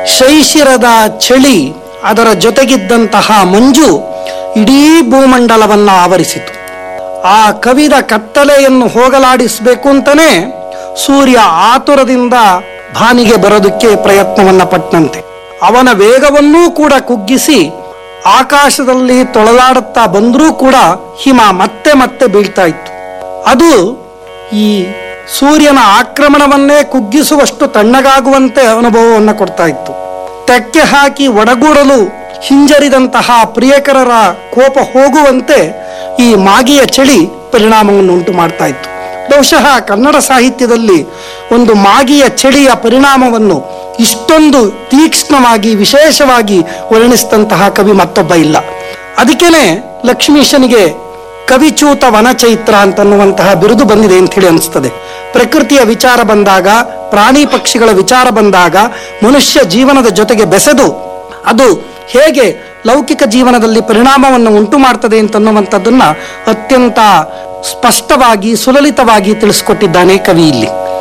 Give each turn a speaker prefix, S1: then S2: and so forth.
S1: ಶೈಶಿರದ ಚಳಿ ಅದರ ಜೊತೆಗಿದ್ದಂತಹ ಮಂಜು ಇಡೀ ಭೂಮಂಡಲವನ್ನು ಆವರಿಸಿತು ಆ ಕವಿದ ಕತ್ತಲೆಯನ್ನು ಹೋಗಲಾಡಿಸಬೇಕು ಅಂತಲೇ ಸೂರ್ಯ ಆತುರದಿಂದ ಭಾನಿಗೆ ಬರೋದಕ್ಕೆ ಪ್ರಯತ್ನವನ್ನ ಪಟ್ಟಂತೆ ಅವನ ವೇಗವನ್ನೂ ಕೂಡ ಕುಗ್ಗಿಸಿ ಆಕಾಶದಲ್ಲಿ ತೊಳಲಾಡುತ್ತಾ ಬಂದರೂ ಕೂಡ ಹಿಮ ಮತ್ತೆ ಮತ್ತೆ ಬೀಳ್ತಾ ಇತ್ತು ಅದು ಈ ಸೂರ್ಯನ ಆಕ್ರಮಣವನ್ನೇ ಕುಗ್ಗಿಸುವಷ್ಟು ತಣ್ಣಗಾಗುವಂತೆ ಅನುಭವವನ್ನು ಕೊಡ್ತಾ ಇತ್ತು ತೆಕ್ಕೆ ಹಾಕಿ ಒಡಗೂಡಲು ಹಿಂಜರಿದಂತಹ ಪ್ರಿಯಕರರ ಕೋಪ ಹೋಗುವಂತೆ ಈ ಮಾಗಿಯ ಚಳಿ ಪರಿಣಾಮವನ್ನು ಉಂಟು ಮಾಡ್ತಾ ಇತ್ತು ಬಹುಶಃ ಕನ್ನಡ ಸಾಹಿತ್ಯದಲ್ಲಿ ಒಂದು ಮಾಗಿಯ ಚಳಿಯ ಪರಿಣಾಮವನ್ನು ಇಷ್ಟೊಂದು ತೀಕ್ಷ್ಣವಾಗಿ ವಿಶೇಷವಾಗಿ ವರ್ಣಿಸಿದಂತಹ ಕವಿ ಮತ್ತೊಬ್ಬ ಇಲ್ಲ ಅದಕ್ಕೇನೆ ಲಕ್ಷ್ಮೀಶನಿಗೆ ಕವಿಚೂತ ವನಚೈತ್ರ ಅಂತನ್ನುವಂತಹ ಬಿರುದು ಬಂದಿದೆ ಅಂತ ಹೇಳಿ ಅನಿಸ್ತದೆ ಪ್ರಕೃತಿಯ ವಿಚಾರ ಬಂದಾಗ ಪ್ರಾಣಿ ಪಕ್ಷಿಗಳ ವಿಚಾರ ಬಂದಾಗ ಮನುಷ್ಯ ಜೀವನದ ಜೊತೆಗೆ ಬೆಸೆದು ಅದು ಹೇಗೆ ಲೌಕಿಕ ಜೀವನದಲ್ಲಿ ಪರಿಣಾಮವನ್ನು ಉಂಟು ಮಾಡ್ತದೆ ಅಂತನ್ನುವಂಥದ್ದನ್ನ ಅತ್ಯಂತ ಸ್ಪಷ್ಟವಾಗಿ ಸುಲಲಿತವಾಗಿ ತಿಳಿಸ್ಕೊಟ್ಟಿದ್ದಾನೆ ಕವಿ ಇಲ್ಲಿ